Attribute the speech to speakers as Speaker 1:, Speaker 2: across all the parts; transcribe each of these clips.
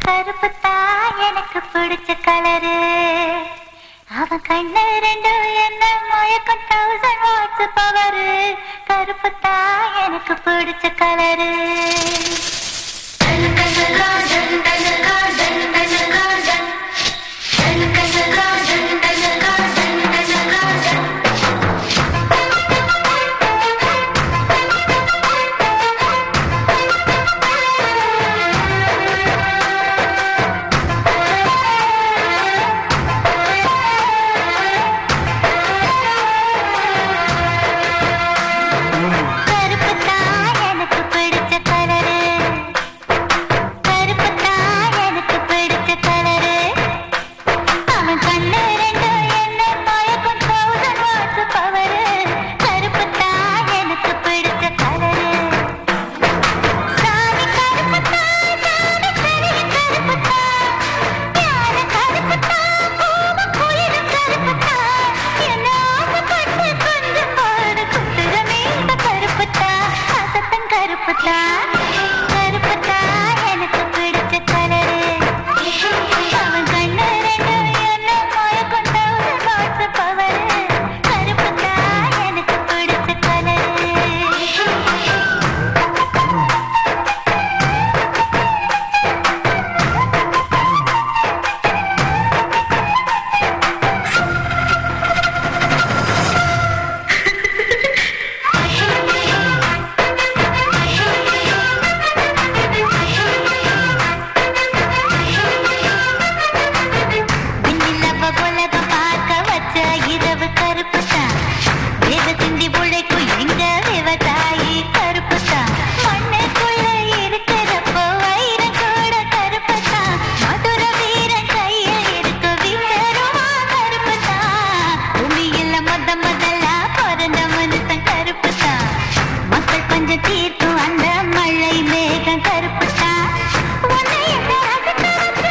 Speaker 1: கருப்பு தான் எனக்கு பிடிச்ச கலரு அவன் கண்ணு ரெண்டு என்ன மயக்கம் தௌசண்ட் வாட்ஸ் பவரு கருப்பு தான் எனக்கு பிடிச்ச கலரு கருப்பு தான் எனக்கு பிடிச்ச கலரு கருப்பு தான் எனக்கு பிடிச்ச கலரு அவன் கண்ணு ரெண்டு என்ன மயக்கம் தௌசண்ட் வாட்ஸ் பவரு கருப்பு தான் எனக்கு பிடிச்ச கலரு சாமி கருப்பு தான் சாமி பெரிய கருப்பு தான் ஞான கருப்பு தான் பூம குயிலும் கருப்பு தான் என்ன ஆசைப்பட்டு கொஞ்சம் பாடு குத்துற மீத கருப்பு தான் அசத்தன் கருப்பு தான் கருப்பு தான் எனக்கு பிடிச்ச கலரு அவன் கண்ணு ரெண்டு என்ன மயக்கம் தௌசண்ட் வாட்ஸ் பவரு கருப்பு தான் எனக்கு பிடிச்ச கலரு விண்ணிலவ உலகம் பார்க்க வச்ச இரவு கருப்பு தான் வேத சிந்தி உழைக்கும் எங்க விவசாயி கருப்பு தான் மண்ணுக்குள்ள இருக்கிறப்போ வைரம் கூட கருப்பு தான் மதுர வீரன் கையில் இருக்க வீரருமா கருப்பு தான் பூமியில முத முதல்ல பிறந்த மனுஷன் கருப்பு தான் மக்கள் கொஞ்சம் தீர்க்கும் அந்த மழை மேகம் கருப்பு தான் உன்னை என்ன ரசிக்க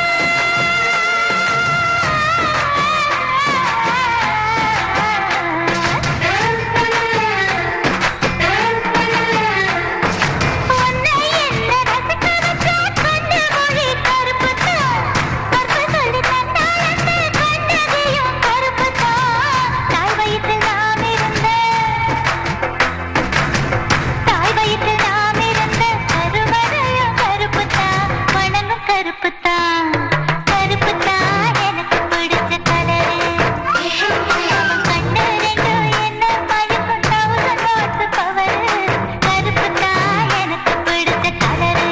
Speaker 1: உன்னை என்ன ரசிக்க வச்ச கண்ணு மொழி கருப்பு தான் கற்பு சொல்லி தந்தாளத்து கண்ணகையும் கருப்பு தான் தாய் வயிற்றில் நாம் இருந்த தாய் வயிற்றில் நாம் இருந்த கருவறையும் கருப்பு தான் வணங்கும் கருப்பு தான் கருப்பு தான் எனக்கு பிடிச்ச கலரு அவன் கண்ணு ரெண்டு என்ன மயக்கும் தௌசண்ட் வாட்ஸ் பவரு கருப்பு தான் எனக்கு பிடிச்ச கலரு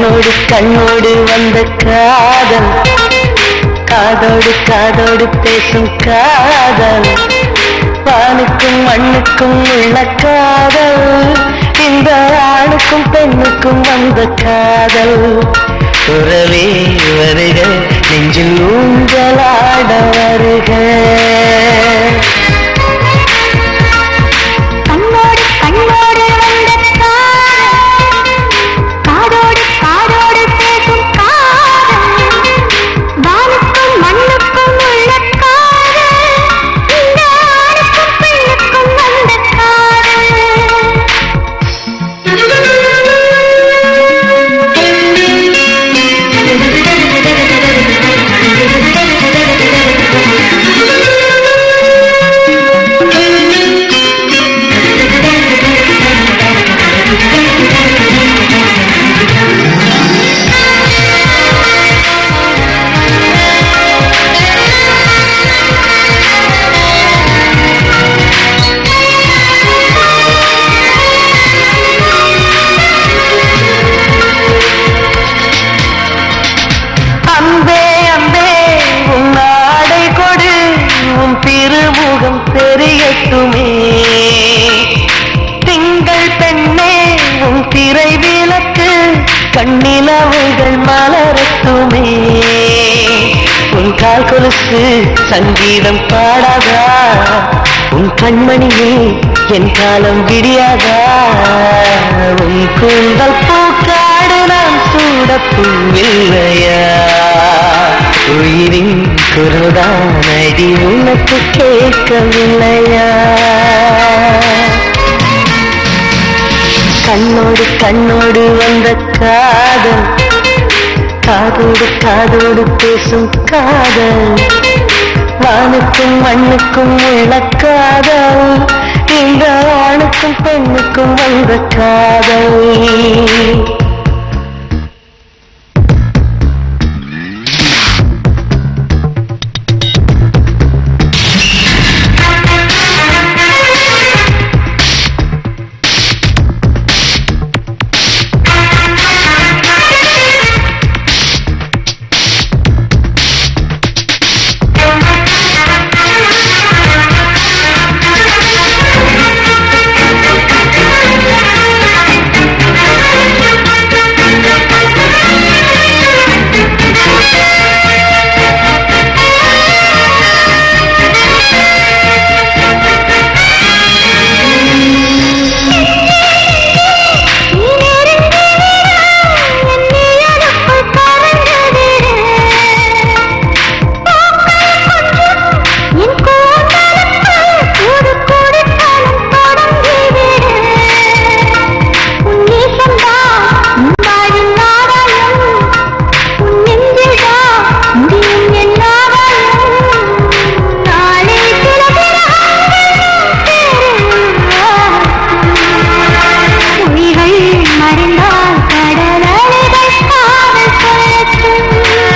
Speaker 2: கண்ணோடு கண்ணோடு வந்த காதல் காதோடு காதோடு பேசும் காதல் வானுக்கும் மண்ணுக்கும் உள்ள காதல் இந்த ஆணுக்கும் பெண்ணுக்கும் வந்த காதல் உறவே வருக நெஞ்சில் ஊஞ்சலாட வருக
Speaker 1: கண்ணோடு கண்ணோடு வந்த காதல் காதோடு காதோடு பேசும் காதல் வானுக்கும் மண்ணுக்கும் உள்ள காதல் இந்த ஆணுக்கும் பெண்ணுக்கும் வந்த
Speaker 2: அன்பே அன்பே உன் ஆடை கொடு உன் திருமுகம் தெரியட்டுமே திங்கள் பெண்ணே உன் திரை விளக்கு கண்ணிலவுகள் மலரட்டுமே உன் கால் கொலுசு சங்கீதம் பாடாதா உன் கண்மணியே என் காலம் விடியாதா உன் கூந்தல் பூக்காடு நான் சூட பூவில்லையா உயிரின் குரல்தான் அடி உனக்கு கேட்கவில்லையா கண்ணோடு கண்ணோடு வந்த காதல் காதோடு காதோடு பேசும் காதல் வானுக்கும் மண்ணுக்கும் உள்ள காதல் இந்த ஆணுக்கும் பெண்ணுக்கும் வந்த காதல் மறைந்தால் கடல் அலைகள் காதல் கொள்ளட்டும்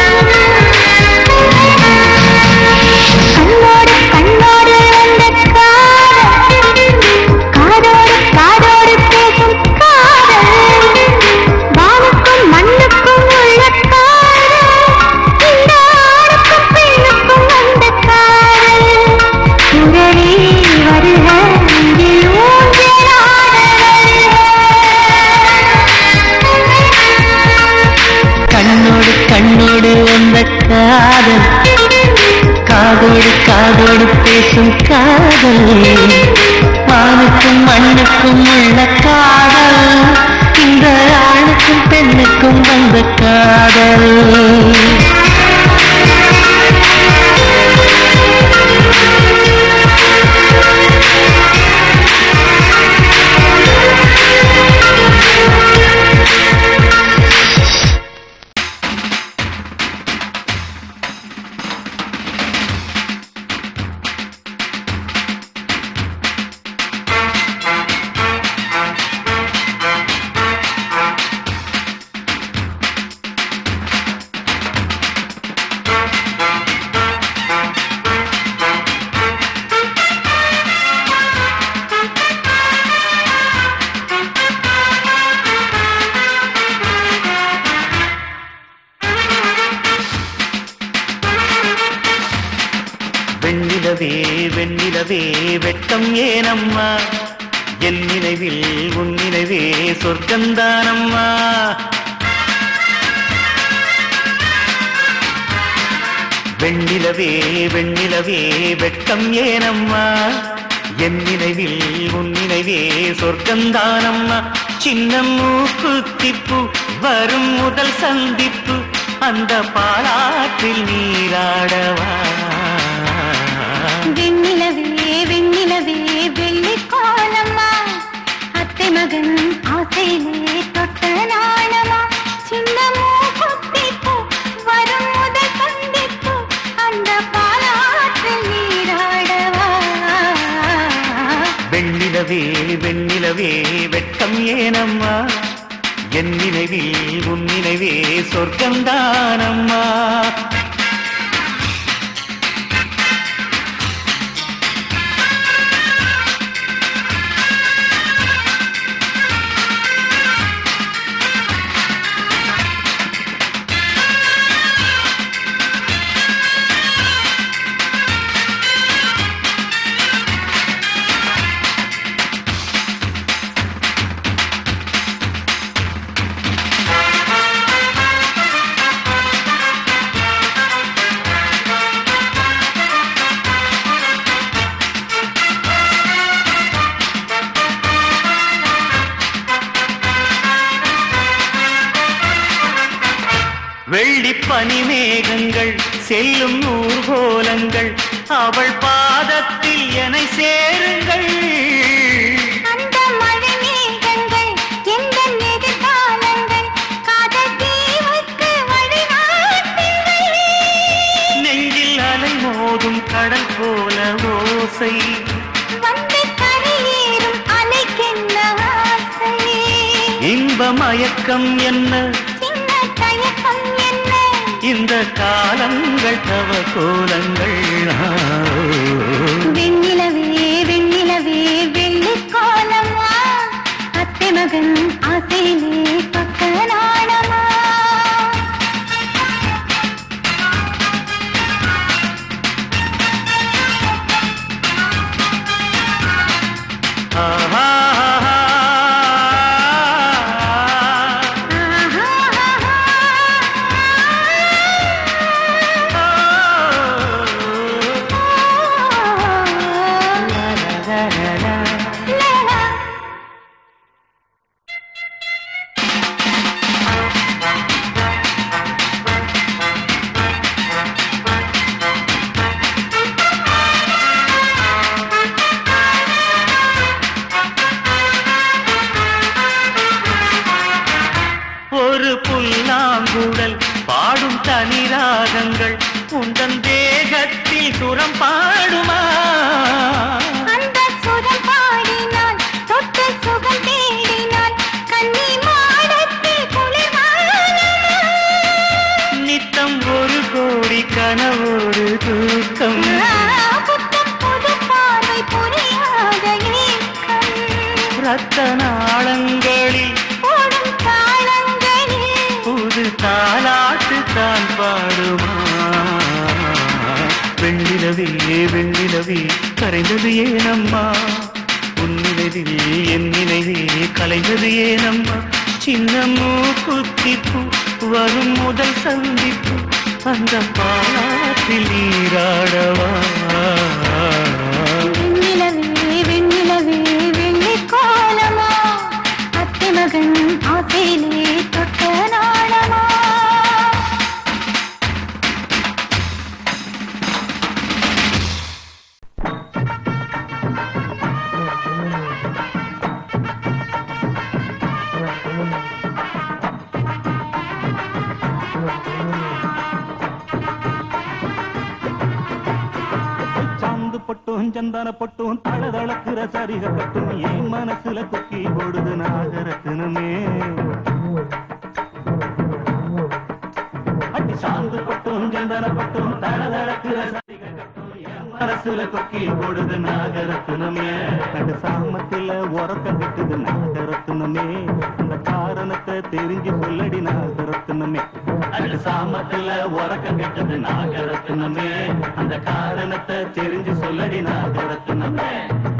Speaker 2: கண்ணோடு கண்ணோடு வந்த காதல் காதோடு காதோடு பேசும் காதல் வானுக்கும் மண்ணுக்கும் உள்ள காதல் இந்த ஆணுக்கும் பெண்ணுக்கும் வந்த காதல் உடனே வருக இதில் ஊஞ்சலாட கண்ணோடு கண்ணோடு வந்த காதல் காதோடு காதோடு பேசும் காதல் வானுக்கும் மண்ணுக்கும் உள்ள காதல் இந்த ஆணுக்கும் பெண்ணுக்கும் வந்த காதல் வெண்ணிலவே வெண்ணிலவே வெட்கம் ஏனம்மா என் நினைவில் உன் நினைவே சொர்க்கந்தானம்மா வெண்ணிலவே வெண்ணிலவே வெட்கம் ஏனம்மா என் நினைவில் உன் நினைவே சொர்க்கந்தானம்மா சின்ன மூக்குத்திப்பு வரும் முதல் சந்திப்பு அந்த பாலாற்றில் நீராடவா
Speaker 1: வெண்ணிலவே வெண்ணிலவே வெள்ளி கோலம்மா அத்தை மகன் ஆசையிலே தொட்ட நாணமா சின்ன மூக்குத்திப்பு வரும் முதல் சந்திப்பு அந்த பாலாற்றில் நீராடவா
Speaker 2: வெண்ணிலவே வெண்ணிலவே வெட்கம் ஏனம்மா என் நினைவில் உன் நினைவே சொர்க்கந்தானம்மா வெள்ளி பனிமேகங்கள் செல்லும் ஊர்கோலங்கள் அவள் பாதத்தில் என சேருங்கள்
Speaker 1: அந்த மழை மேகங்கள் எந்த எதிர்காலங்கள் காதல் தீவுக்கு வழிகாட்டுங்கள்
Speaker 2: நெஞ்சில் அலை மோதும் கடல் போல ஓசை
Speaker 1: வந்து கரையேறும் அலைக்கென்ன ஆசை
Speaker 2: இன்ப மயக்கம் என்ன
Speaker 1: சின்ன தயக்கம் என்ன
Speaker 2: இந்த காலங்கள் தவ கோலங்கள் ஆ.
Speaker 1: வெண்ணிலவே வெண்ணிலவே வெள்ளி கோலமா அத்தை மகன் ஆசையிலே பக்க நாணமா
Speaker 2: ஆஹா, ஆஹா, ஆஹா. லா, லா, லா, லா, லா. ஒரு புல்லாங்குழல் பாடும் தனி ராகங்கள் உந்தன் தேகத்தில் சுரம் பாடுமா
Speaker 1: அந்த சுரம் பாடினான் தொட்டு சுகம் தேடினான் கன்னி மாடத்தில் குளிர்வானமா
Speaker 2: நித்தம் ஒரு கோடி கனவோடு தூக்கம்
Speaker 1: புத்தம் புது பார்வை புரியாத ஏக்கம்
Speaker 2: ரத்த நாளங்களில்
Speaker 1: ஓடும் தாளங்களில்
Speaker 2: புது தாலாட்டு தான் பாடுமா வெண்ணிலவே வெண்ணிலவே கரைந்தது ஏனம்மா உன்னிலவில் என் நினைவே கலைந்தது ஏனம்மா சின்ன மூக்குத்திப்பு வரும் முதல் சந்திப்பு அந்த பாலாற்றில் நீராடவா
Speaker 1: வெண்ணிலவே வெண்ணிலவே வெள்ளி கோலமா அத்தை மகன் ஆசையிலே தொட்ட நாளமா
Speaker 2: சாந்து பட்டும் சந்தன பட்டும் தளதளக்குற சரிக கட்டும் என் மனசுல குக்கி போடுது நாகரத்தினமே அடி சாந்து பட்டும் சந்தன பட்டும் தளதளக்குற சரிக கட்டும் என் மனசுல கொக்கி போடுது நாகரத்தினமே நடு சாமத்துல உறக்கம் கட்டுது நாகரத்தினமே அந்த காரண காரணத்தை தெரிஞ்சு சொல்லடி நாகரத்தினமே அது சாமத்துல உறக்கம் கெட்டது நாகரத்தினமே அந்த காரணத்தை தெரிஞ்சு சொல்லடி நாகரத்தினமே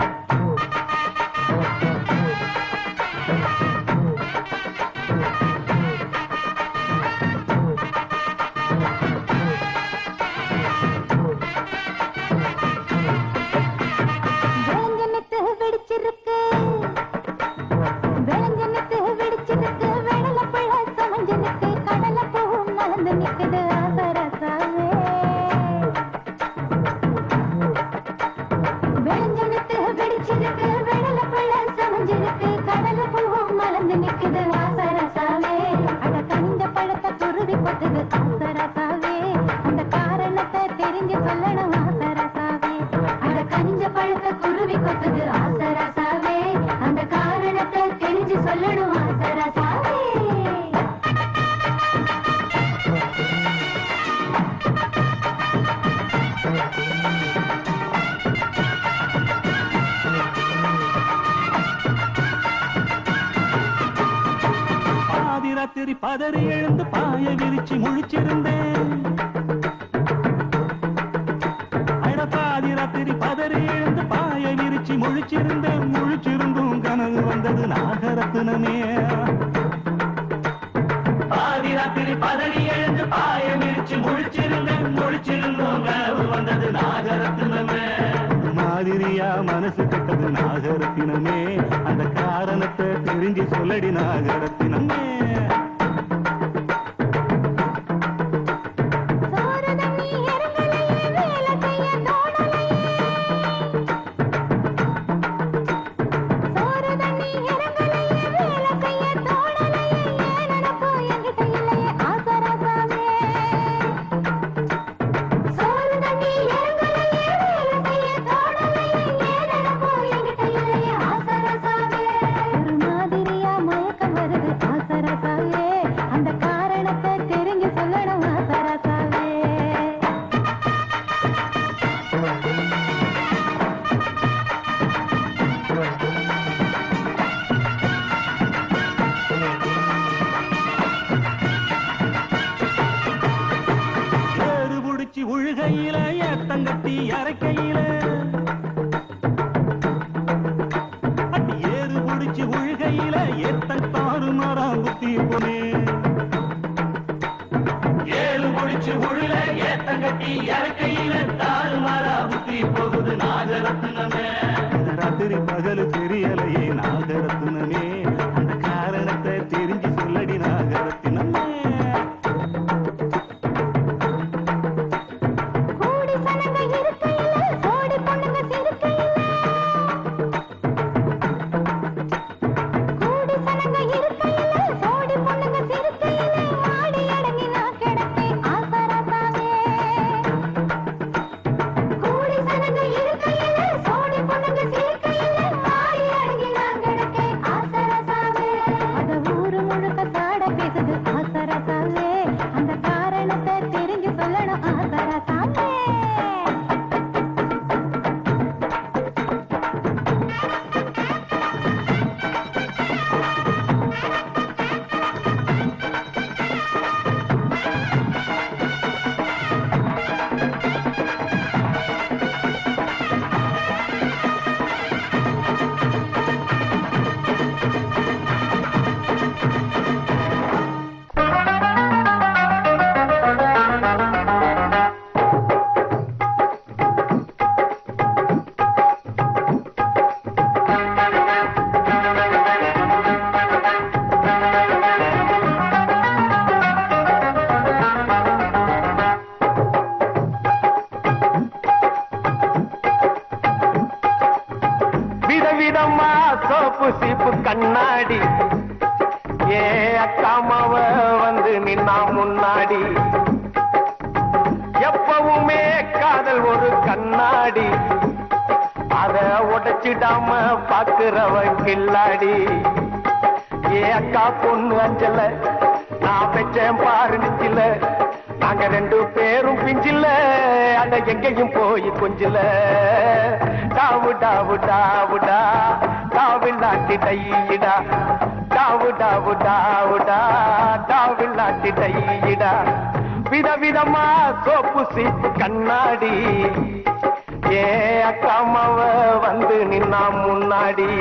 Speaker 1: வேலஞ்சனத்து வெடிச்சிருக்கு வேலஞ்சனத்து வெடிச்சிருக்கு வெடல புள்ள சமஞ்சனுக்கு கடல பூவும் நலந்து நிக்குது ஆசரசாவே வேலஞ்சனத்து வெடிச்சிருக்கு வெடல புள்ள சமஞ்சனுக்கு கடல பூவும் மலர்ந்து நிக்குது ஆசரசாவே அட கனிஞ்ச பழத்தை குருவி கொத்துது ஆசரசாவே அந்த காரணத்தை தெரிஞ்சு சொல்லணும் ஆசரசாவே அட கனிஞ்ச பழத்தை குருவி கொத்துது ஆசரசாவே அந்த காரணத்தை தெரிஞ்சு சொல்லணும் ஆசரசாவே
Speaker 2: பாதி ராத்திரி பதறி எழுந்து பாய விரிச்சு முழிச்சிருந்தேன் அட பாதி ராத்திரி பதறி எழுந்து பாய விரிச்சு முழிச்சிருந்தேன் முழிச்சிருந்தும் கனவு வந்தது நாகரத்தினமே பாதி ராத்திரி பதறி எழுந்து பாய விரிச்சு முழிச்சிருந்தேன் முழிச்சிருந்தும் கனவு வந்தது நாகரத்தினமே மாதிரியா மனசு கெட்டது நாகரத்தினமே அந்த காரணத்தை தெரிஞ்சு சொல்லடி நாகரத்தினமே
Speaker 1: சோறு தண்ணி இறங்கலையே வேலை செய்ய தோணலையே சோறு தண்ணி இறங்கலையே வேலை செய்ய தோணலையே ஏன் நினப்போ என்கிட்ட இல்லையே ஆசரசாமே சோறு தண்ணி இறங்கலையே வேலை செய்ய தோணலையே ஏன் நினப்போ என்கிட்ட இல்லையே ஆசரசாமே ஒரு மாதிரியா மயக்கம் வருது ஆசரசாவே அந்த காரணத்தை தெரிஞ்சு சொல்லணும் ஆசரசாவே
Speaker 2: ஏறு புடிச்சு உழுகையில ஏத்தங்கட்டி அரைக்கையில அடி ஏறு புடிச்சு உழுகையில ஏத்தன் தாறு மரம் குத்தி போனே ஏறு புடிச்சு உழுல ஏத்தங்கட்டி இறக்கையில தாறு மரம் குத்தி போகுது நாகரத்னமே ராத்திரி பகலு தெரியலையே நாகரத்னமே அந்த காரணத்தை தெரிஞ்சு சொல்லடி நாகரத்னமே
Speaker 1: கூடி சனங்க இருக்கையில சோடி பொண்ணுங்க சிரிக்கையில கூடி சனங்க இருக்கையில சோடி பொண்ணுங்க சிரிக்கையில ஆடி அடங்கி நான் கிடப்பேன் ஆசரசாவே கூடி சனங்க இருக்கையில சோடி பொண்ணுங்க சிரிக்கையில ஆடி அடங்கி நான் கிடப்பேன் ஆசரசாவே அத ஊரு முழுக்க சாட பேசுது ஆசரசாவே அந்த காரணத்தை தெரிஞ்சு சொல்லணும் ஆசரசாவே
Speaker 3: விதவிதமா சோப்பு சீப்பு கண்ணாடி ஏ அக்காமாவ வந்து நின்னா முன்னாடி எப்பவுமே காதல் ஒரு கண்ணாடி அத உடைச்சிடாம பாக்குறவ கில்லாடி ஏ அக்கா பொண்ணு அஞ்சல நான் பெற்றேன் பாரு நெஞ்சில நாங்க ரெண்டு பேரும் பிஞ்சில அட எங்கேயும் போய் கொஞ்சில டாவு டாவு டாவுடா டாவில் நாட்டி டையிடா டாவு டாவு டாவுடா டாவில்லாட்டி டையிடா விதவிதமா சோப்பு சீப்பு கண்ணாடி ஏ அக்காமாவ வந்து நின்னா முன்னாடி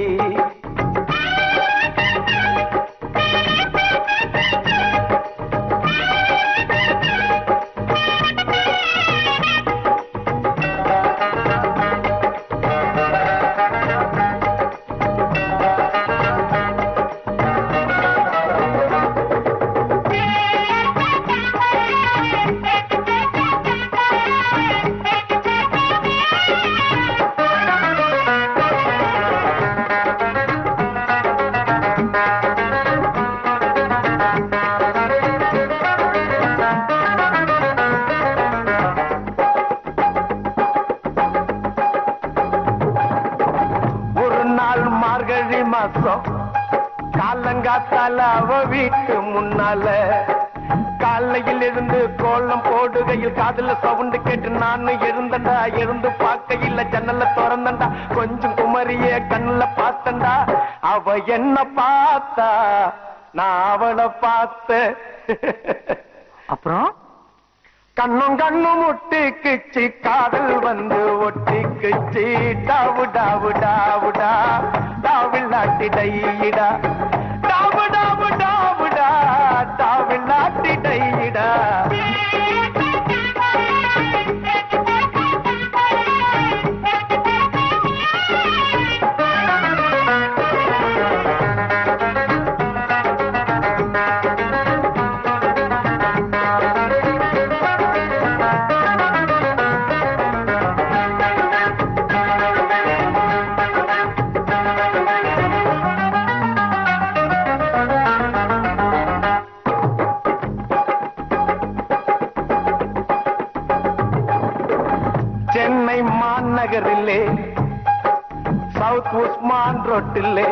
Speaker 3: ஒரு நாள் மார்கழி மாசம் காலங்காத்தால அவ வீட்டு முன்னால காலையில் இருந்து கோலம் போடுகையில் காதுல சவுண்டு கேட்டு நானு எழுந்தண்டா எழுந்து பார்க்கையில் ஜன்னல திறந்தண்டா கொஞ்சம் குமரிய கண்ணுல பார்த்தண்டா அவ என்ன பார்த்தா நான் அவளை பார்த்த
Speaker 4: அப்புறம்
Speaker 3: கண்ணும் கண்ணும் ஒட்டிக்குச்சு காதல் வந்து ஒட்டிக்குச்சு டாவு டாவு டாவுடா டாவில்லாட்டி டையிடா டாவு டாவு டாவுடா டாவில்லாட்டி டையிடா சென்னை மாநகரிலே சவுத் உஸ்மான் ரோட்டிலே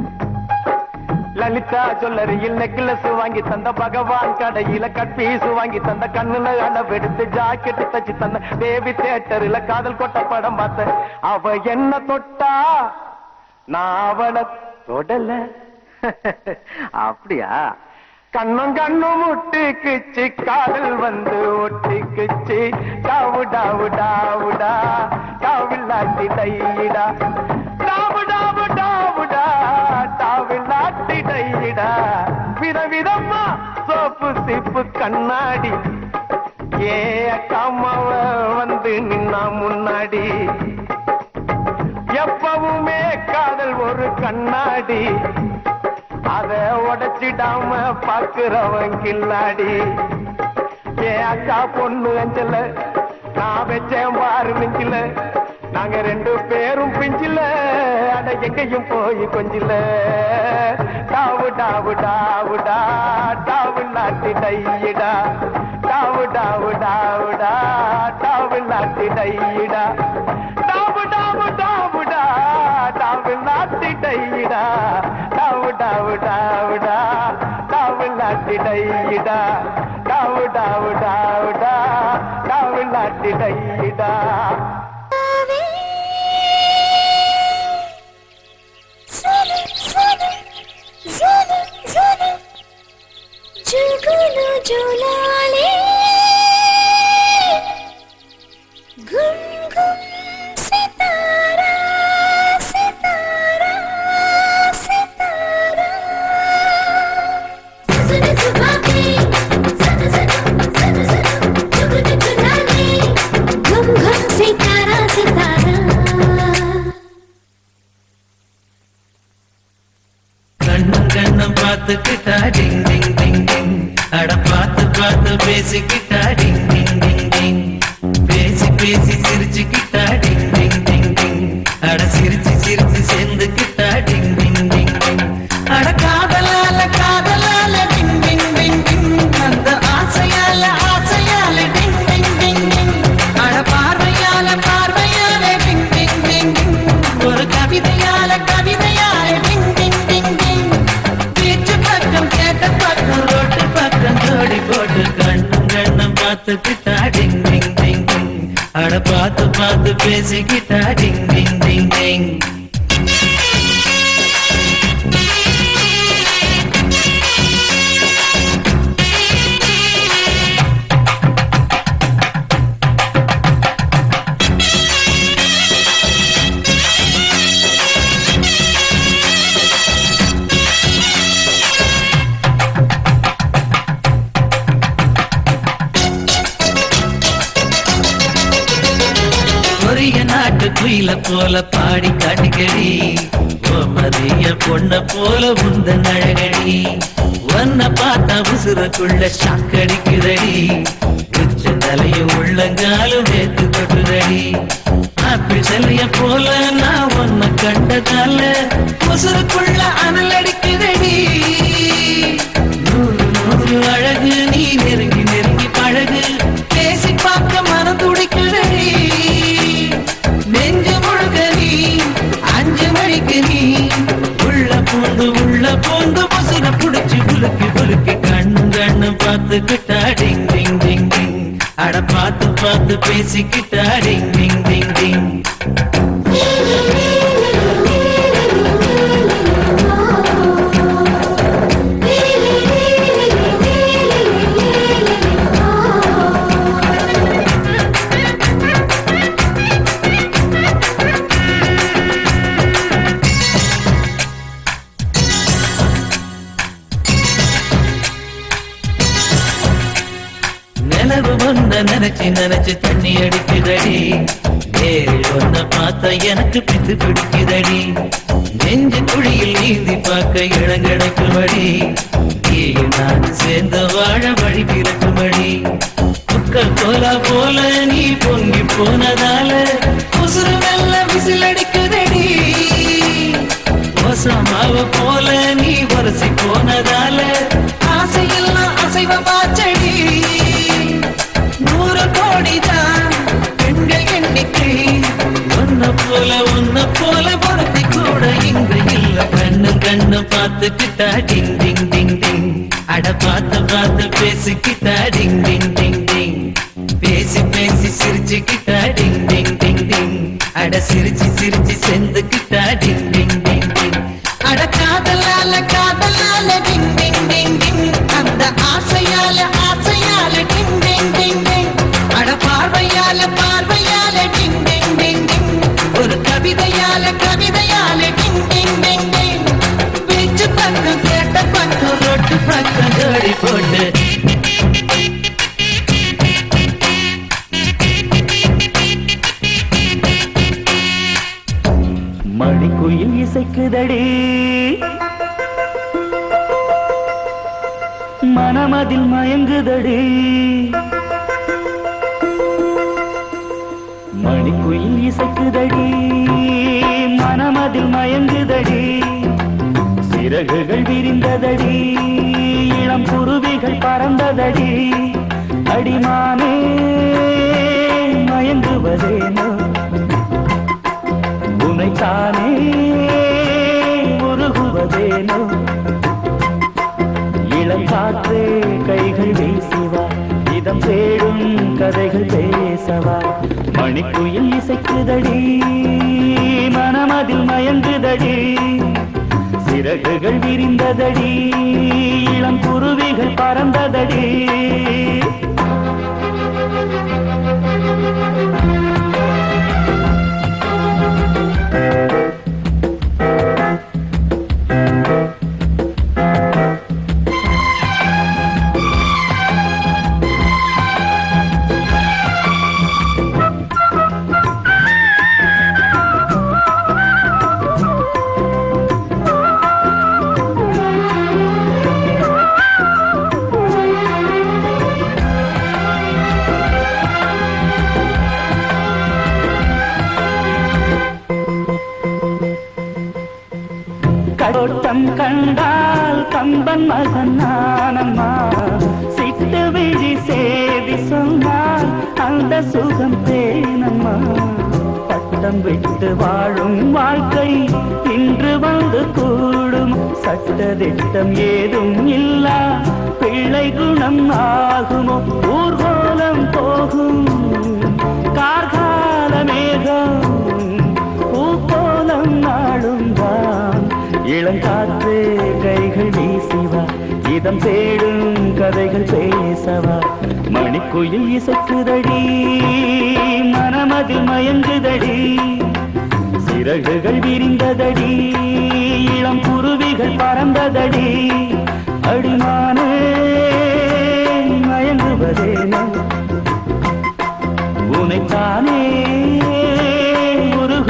Speaker 3: லலிதா ஜுவல்லரியில் நெக்லஸ் வாங்கி தந்த பகவான் கடையில கட்பீஸ் வாங்கி தந்த கண்ணுல அளவெடுத்து ஜாக்கெட் தச்சு தந்த தேவி தியேட்டரில் காதல் கொட்ட படம் பார்த்த அவ என்ன தொட்டா நான் அவளை தொடல
Speaker 4: அப்படியா
Speaker 3: கண்ணும் கண்ணும் முட்டிக்குச்சு காதல் வந்து ஒட்டிக்குச்சு டாவு டாவு டாவுடா டாவில்லாட்டி டையிடா டாவு டாவு டாவுடா டாவில்லாட்டி டையிடா விதவிதமா சோப்பு சீப்பு கண்ணாடி ஏ அக்காமாவ வந்து நின்னா முன்னாடி எப்பவுமே காதல் ஒரு கண்ணாடி அத உடைச்சிடாம பாக்குறவன் கில்லாடி ஏ அக்கா பொண்ணு அஞ்சல நான் வச்சேன் பாரு நெஞ்சில நாங்க ரெண்டு பேரும் பிஞ்சில அட எங்கேயும் போய் கொஞ்சில டாவு டாவு டாவுடா டாவு நாட்டி டையிடா டாவு டாவு டாவுடா டாவு நாட்டி டையிடா டாவு டாவு டாவுடா டாவு நாட்டி டையிடா டாவு டாவு டாவுடா டாவு நாட்டி டையிடா டாவு டாவு டாவுடா டாவு நாட்டி டையிடா
Speaker 5: Zulu, Zulu, Zulu, Zulu, Jugulu Julale, Gum Gum Sitara, Sitara, Sitara. Zulu Zubabi, Zulu Zulu, Zulu Zulu, Jugulu Julale, Gum Gum Sitara, Sitara.
Speaker 6: கண்ணும் கண்ணும் பார்த்துக்கிட்டா டிங் டிங் டிங் டிங் அட பார்த்து பார்த்து பேசிக்கிட்டா டிங் டிங் டிங் டிங் பேசி பேசி சிரிச்சுக்கிட்டா டிங் டிங் டிங் டிங் அட சிரிச்சு சிரிச்சு சேர்ந்துக்கிட்டா டிங் டிங் டிங் டிங் அட காதலால காதலால டிங் டிங் டிங் டிங் அந்த ஆசையால ஆசையால டிங் டிங் டிங் டிங் அட பார்வையால பார்வையால டிங் டிங் டிங் டிங் ஒரு கவிதையால கவிதையால டிங் டிங் டிங் டிங் வீட்டு பக்கம் கேட்ட பக்கம் ரோட்டு பக்கம் ஜோடி போட்டு கண்ணும் கண்ணும் பார்த்துக்கிட்டா டிங் டிங் டிங் டிங் அட பார்த்து பார்த்து பேசிக்கிட்டா டிங் டிங் டிங் டிங் குயில போல பாடி காட்டுக்கடி ஓ மதிய பொண்ண போல உந்தன் அழகடி ஒன்ன பார்த்தா உசுரக்குள்ள சாக்கடிக்குதடி உச்ச தலையும் உள்ளங்காலும் வேத்து கொட்டுதடி ஆப்பிள் செல்லிய போல நான் ஒன்ன கண்டதால உசுருக்குள்ள அனல் அடிக்குதடி நூறு நூறு அழகு நீ நெருங்கி நெருங்கி பழகு பேசி பார்க்க மனம் துடிக்குதடி நெஞ்சு முழுக நீ அஞ்சு மணிக்கு நீ உள்ள பூந்து உள்ள பூந்து பசுர புடிச்சு புலுக்கி புலுக்கி கண்ணு கண்ணு பார்த்துக்கிட்டா டிங் டிங் டிங் டிங் அட பார்த்து பார்த்து பேசிக்கிட்டா டிங் டிங் டிங் டிங் நிலவு வந்த நினைச்சு நினைச்சு தண்ணி அடிக்குதடி நேரில் ஒன்ன பார்த்தா எனக்கு பித்து பிடிக்குதடி நெஞ்சு குழியில் நீந்தி பார்க்க இடம் கிடைக்குமடி நீயும் நான் சேர்ந்து வாழ வழி பிறக்குமடி புக்கல் கோலா போல நீ பொங்கி போனதால உசுறு மெல்ல விசில் அடிக்குதடி மோசமாவ போல நீ வரிசை போனதால ஆசையெல்லாம் அசைவமாச்சடி நூறு கோடிதான் பெண்கள் எண்ணிக்கை ஒன்ன போல ஒன்ன போல பொருத்தி கூட இங்க இல்ல கண்ணு கண்ணு பார்த்துக்கிட்டா டிங் டிங் டிங் டிங் அட பார்த்து பார்த்து பேசிக்கிட்டா டிங் டிங் டிங் டிங் பேசி பேசி சிரிச்சுக்கிட்டா டிங் டிங் டிங் டிங் அட சிரிச்சு சிரிச்சு செந்துக்கிட்டா டிங் டிங் டிங் டிங் அட காதலால காதலால டிங் டிங் டிங் டிங் அந்த ஆசையால ஆசையால டிங் டிங் டிங் டிங் அட பார்வையால பார்வையால டிங் டிங் டிங் டிங் ஒரு கவிதையால கவிதையால டிங் டிங் டிங் டிங் பேச்சு பக்கம் கேட்ட பக்கம் ரொட்டு பக்கம் ஜோடி போட்டு
Speaker 2: மணிக்குயில் இசைக்குதடி மனமதில் மயங்குதடி மணிக்குயில் இசைக்குதடி மனமதில் மயங்குதடி சிறகுகள் விரிந்ததடி இளம் குருவிகள் பறந்ததடி அடிமானே மயங்குவதேனோ உனைத்தானே உருகுவதேனோ இளங்காற்றே கைகள் வீசிவா இதம் தேடும் கதைகள் பேசவா மணிக்குயில் இசைக்குதடி மனமதில் மயங்குதடி சிறகுகள் விரிந்ததடி இளம் குருவிகள் பறந்ததடி கடோட்டம் கண்டால் கம்பன் மகன் நானம்மா சிட்டு விழி சேதி சொன்னால் அந்த சுகம் தேனம்மா பட்டம் விட்டு வாழும் வாழ்க்கை இன்று வந்து கூடும் சட்டதிட்டம் ஏதும் இல்லா பிள்ளை குணம் ஆகுமோ ஊர்கோலம் போகும் கார்கால மேகம் பூக்கோலம் நாளும் தான் இளங்காற்று கைகள் வீசிவா இதம் தேடும் கதைகள் பேசவா மணிக்குயில் இசைக்குதடி மனமதில் மயங்குதடி சிறகுகள் விரிந்ததடி இளம் குருவிகள் பறந்ததடி அடிமானே மயங்குவதேனோ உனைத்தானே உருகு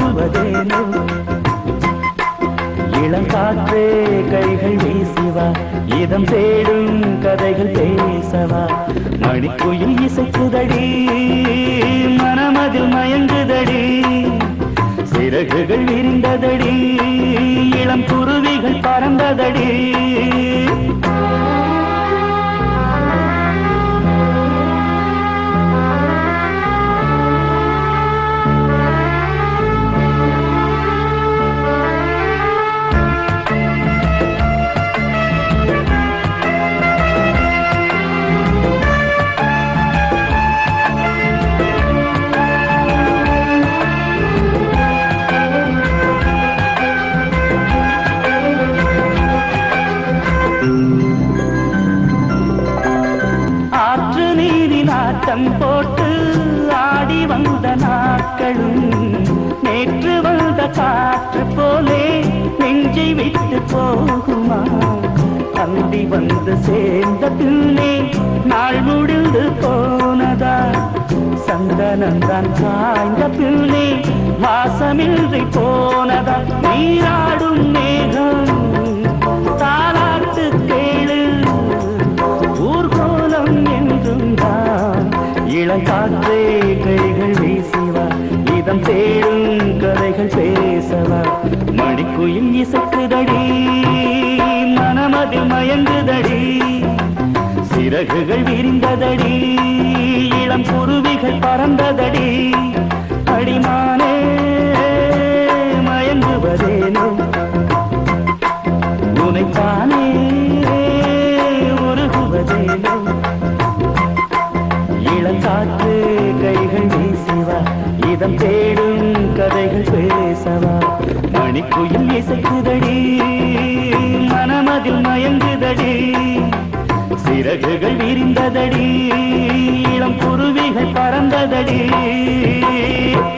Speaker 2: காற்றே கைகள் வீசிவா இதம் தேடும் கதைகள் பேசவா மணிக்குயில் இசைக்குதடி மனமதில் மயங்குதடி சிறகுகள் விரிந்ததடி இளம் குருவிகள் பறந்ததடி ஆற்று நீரின் ஆட்டம் போட்டு ஆடி வந்த நாட்களும் நேற்று வந்த காற்று போலே நெஞ்சை விட்டு போகுமா அந்தி வந்து சேர்ந்த பின்னே நாள் முடிந்து போனதா சந்தனந்தான் காய்ந்த பின்னே வாசமின்றி போனதா நீராடும் மேகம் தாலாட்டு கேளு ஊர்கோலம் என்றும் தான் இளங்காற்றே கைகள் வீசிவா இதம் தேடும் கதைகள் பேசவா மணிக்குயில் இசைக்குதடி மனமதில் மயங்குதடி சிறகுகள் விரிந்ததடி இளம் குருவிகள் பறந்ததடி அடிமானே மயங்குவதேனோ உனைத்தானே உருகுவதேனோ இளங்காற்று கைகள் வீசிவா இதம் தேடும் கதைகள் பேசவா மணிக்குயில் இசைக்குதடி மனமதில் மயங்குதடி சிறகுகள் விரிந்ததடி இளம் குருவிகள் பறந்ததடி